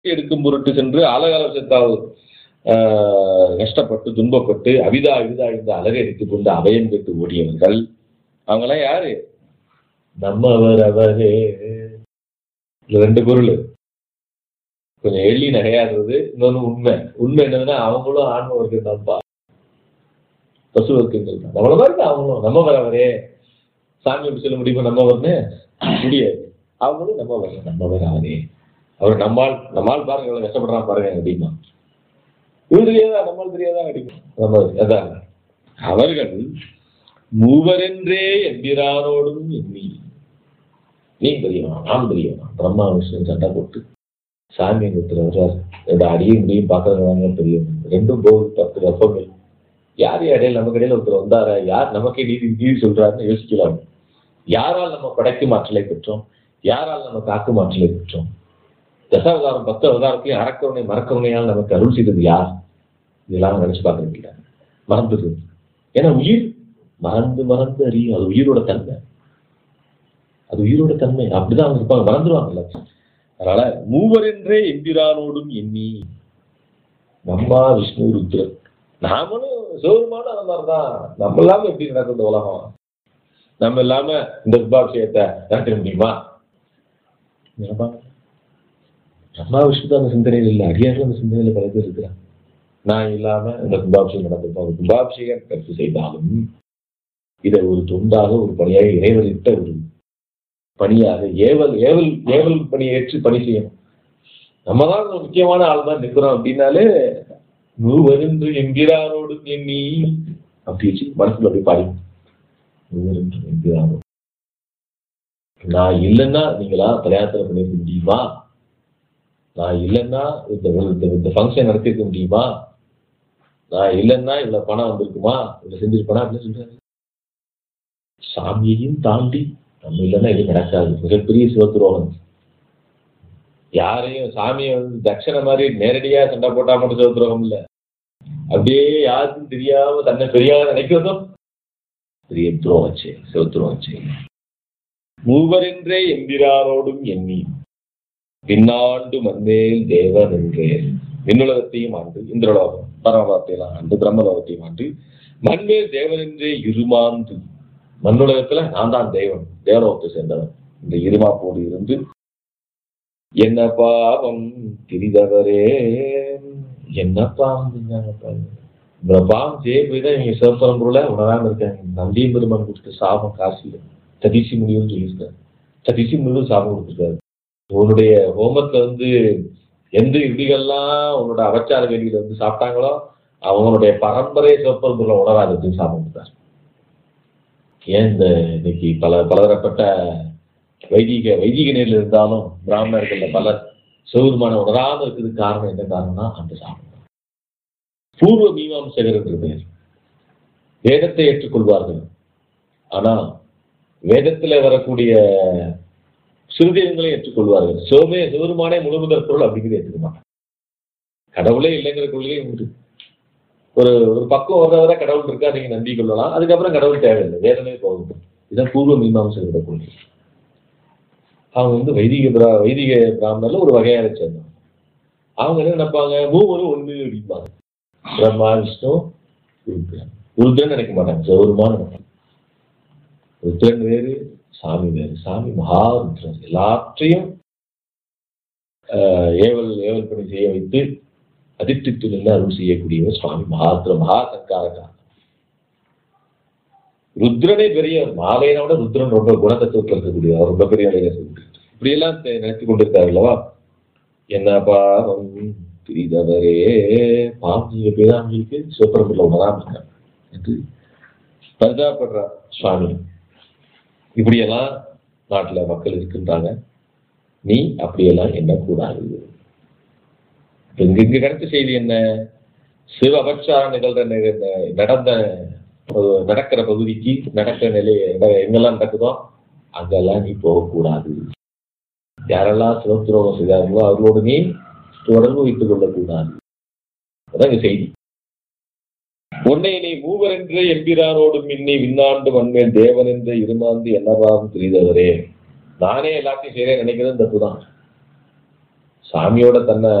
எடுக்கும் பொருட்டு சென்று அலகலசத்தால் ஆஹ், கஷ்டப்பட்டு துன்பப்பட்டு அவிதா அவிதா இந்த அலகை எடுத்துக் கொண்டு அபயம் கேட்டு ஓடியவர்கள் அவங்கெல்லாம் யாரு நம்மவர் அவரே இதுல ரெண்டு பொருள் கொஞ்சம் எள்ளி நகையாடுறது இன்னொன்னு உண்மை உண்மை என்னதுன்னா அவங்களும் ஆன்ம வர்க்கம் தான்ப்பா பசு வர்க்கங்கள் தான் நம்மள மாதிரி தான் அவங்களும் நம்ம வரவரே சாமி எப்படி சொல்ல முடியுமா நம்ம வரனே முடியாது அவங்களும் நம்ம வரல நம்ம வரவரே அவர் நம்மால் நம்மால் பாருங்க எவ்வளவு கஷ்டப்படுறான் பாருங்க அப்படிமா இவரு தெரியாதா நம்மால் தெரியாதா அப்படிமா நம்ம அதான் அவர்கள் மூவரென்றே எம்பிரானோடும் எண்ணி நீ பெரியவன் நான் பெரியவன் பிரம்மா விஷ்ணு சண்டை போட்டு சாமி ஒருத்தர் வர்றாரு ரெண்டு அடியும் முடியும் பார்க்கறவங்க பெரியவன் ரெண்டும் போகுது பத்து ரப்பங்கள் யார் இடையில நமக்கு இடையில ஒருத்தர் வந்தாரா யார் நமக்கே நீதி நீதி சொல்றாருன்னு யோசிக்கலாம் யாரால் நம்ம படைக்கும் ஆற்றலை பெற்றோம் யாரால் நம்ம காக்கும் ஆற்றலை பெற்றோம் தசாவதாரம் பத்து அவதாரத்தையும் அறக்கருணை மறக்கருணையால் நமக்கு அருள் செய்தது யார் இதெல்லாம் நினைச்சு பார்க்கறது இல்லை மறந்துடுது ஏன்னா உயிர் மறந்து மறந்து அறியும் அது உயிரோட தன்மை அது உயிரோட தன்மை அப்படிதான் அவங்க இருப்பாங்க மறந்துடுவாங்கல்ல அதனால மூவரென்றே எம்பிரானோடும் எண்ணி நம்மா விஷ்ணு ருத்ரன் நாமளும் சோறுமான அந்த மாதிரிதான் நம்ம இல்லாம எப்படி நடக்குது உலகம் நம்ம இல்லாம இந்த கும்பாபிஷேகத்தை நடத்த முடியுமா நினைப்பாங்க. பிரம்மா விஷ்ணு தான் அந்த சிந்தனையில் இல்லை அடியார்கள் அந்த சிந்தனையில பல பேர் இருக்கிறாங்க நான் இல்லாம இந்த கும்பாபிஷேகம் நடந்திருப்போம் கும்பாபிஷேகம் கருத்து செய்தாலும் இதை ஒரு தொண்டாக ஒரு பணியாக இறைவனிட்ட ஒரு பணியாக ஏவல் ஏவல் ஏவல் பணியை ஏற்று பணி செய்யணும் நம்ம தான் ஒரு முக்கியமான ஆள் தான் நிற்கிறோம் அப்படின்னாலே மூவரென்று என்கிறாரோடு எண்ணி அப்படி வச்சு மனசுல அப்படி பாடி மூவரென்று என்கிறாரோ நான் இல்லைன்னா நீங்களா கல்யாணத்துல பண்ணிருக்க முடியுமா நான் இல்லைன்னா இந்த இந்த- இந்த ஃபங்க்ஷன் நடத்திருக்க முடியுமா நான் இல்லைன்னா இவ்வளவு பணம் வந்திருக்குமா இவ்வளவு செஞ்சிருப்பேனா அப்படின்னு சொல்றாரு சாமியையும் தாண்டி நம்ம இல்லைன்னா எதுவும் நடக்காது மிகப்பெரிய சிவத்துரோகம் யாரையும் சாமியை வந்து தட்சணை மாதிரி நேரடியா சண்டை போட்டா மட்டும் சிவத்துரோகம் இல்ல அப்படியே யாருக்கும் தெரியாம தன்னை பெரியாத நினைக்கிறதும் பெரிய துரோகம் செயல் சிவத்துரோகம் செயல் மூவரென்றே எம்பிராரோடும் எண்ணி பின்னாண்டு மண்மேல் தேவன் என்றே விண்ணுலகத்தையும் ஆண்டு இந்திரலோகம் பரமலோகத்தையும் ஆண்டு பிரம்மலோகத்தையும் ஆண்டு மண்மேல் தேவன் என்றே இருமாந்து மண்ணுலகத்துல நான் தான் தேவன் தேவலோகத்தை சேர்ந்தவன் இந்த இருமாப்போடு இருந்து என்ன பாவம் திரிதவரே என்ன பாவம் செஞ்சாங்க பாருங்க இவ்வளவு பாவம் செய்ய போய் தான் இவங்க சிவபரம்பூர்ல உணராம இருக்காங்க நந்திய பெருமான் கொடுத்த சாபம் காசில ததிசி முடிவுன்னு சொல்லியிருக்காரு ததிசி முடிவு சாபம் கொடுத்துருக்காரு உன்னுடைய ஹோமத்துல வந்து எந்த இடிகள்லாம் உன்னோட அவச்சார வேலியில வந்து சாப்பிட்டாங்களோ அவங்களுடைய பரம்பரை சிவபரம்பூர்ல உணராது அப்படின்னு சாபம் கொடுத்தாரு ஏன் இந்த இன்னைக்கு பல பலதரப்பட்ட வைதிக வைதிக நேரில் இருந்தாலும் பிராமணர்கள்ல பலர் சிவபெருமான உணராம இருக்கிறதுக்கு காரணம் என்ன காரணம்னா அந்த சாபம் பூர்வ மீமாம்சகர் என்று பெயர் வேதத்தை ஏற்றுக்கொள்வார்கள் ஆனா வேதத்துல வரக்கூடிய சிறுதேவங்களை ஏற்றுக்கொள்வார்கள் சிவமே சிவருமானே முழுமுதற் பொருள் அப்படிங்கிறது ஏற்றுக்க மாட்டாங்க கடவுளே இல்லைங்கிற கொள்கை உண்டு ஒரு ஒரு பக்கம் வர வர கடவுள் இருக்கா நீங்க நம்பி கொள்ளலாம் அதுக்கப்புறம் கடவுள் தேவையில்லை வேதமே போகும் இதான் பூர்வ மீமாம்சகரோட கொள்கை அவங்க வந்து வைதிக பிரா வைதிக பிராமணர்ல ஒரு வகையான சேர்ந்தவங்க அவங்க என்ன நினைப்பாங்க மூவரும் ஒண்ணு அப்படிம்பாங்க பிரம்மா விஷ்ணு ருத்ரன் ருத்ரன் நினைக்க மாட்டாங்க சிவருமான்னு நினைப்பாங்க ருத்ரன் வேறு சாமி வேறு சாமி மகா ருத்ரன் எல்லாற்றையும் ஆஹ், ஏவல் ஏவல் பணி செய்ய வைத்து அதிர்ஷ்டித்து நின்று அருள் செய்யக்கூடியவர் சுவாமி மகாத்ர மகா சங்காரகா ருத்ரனே பெரியவர் மாலையனை விட ருத்ரன் ரொம்ப குணத்தத்துவத்தில் இருக்கக்கூடியவர் ரொம்ப பெரிய வேலையை சொல்லிட்டு இப்படி எல்லாம் நினைத்து கொண்டிருக்காரு அல்லவா என்ன பாவம் பிரிதவரே பாவம் நீங்க பேராமலுக்கு சிவபரம்புல உணராம இருக்காங்க என்று பரிதாபப்படுறார் சுவாமி இப்படியெல்லாம் நாட்டுல மக்கள் இருக்கின்றாங்க நீ அப்படியெல்லாம் எண்ணக்கூடாது இப்ப இங்க இங்க கிடைச்ச செய்தி என்ன சிவ அபச்சாரம் நிகழ்ற நி- நடந்த அஹ், நடக்கிற பகுதிக்கு நடக்கிற நிலை எங்க- எங்கெல்லாம் நடக்குதோ அங்கெல்லாம் நீ போகக்கூடாது யாரெல்லாம் சிவத்துரோகம் செய்தார்களோ அவர்களோடு நீ தொடர்பு வைத்துக் கொள்ளக்கூடாது அதான் இங்க செய்தி உன்னை நீ மூவரென்று எம்பிரானோடு மின்னி விண்ணாண்டு மண்மேல் தேவன் என்று இருமாந்து என்னவாகும் தெரிந்தவரே நானே எல்லாத்தையும் செய்யறேன் நினைக்கிறது தப்பு தான் சாமியோட தன்னை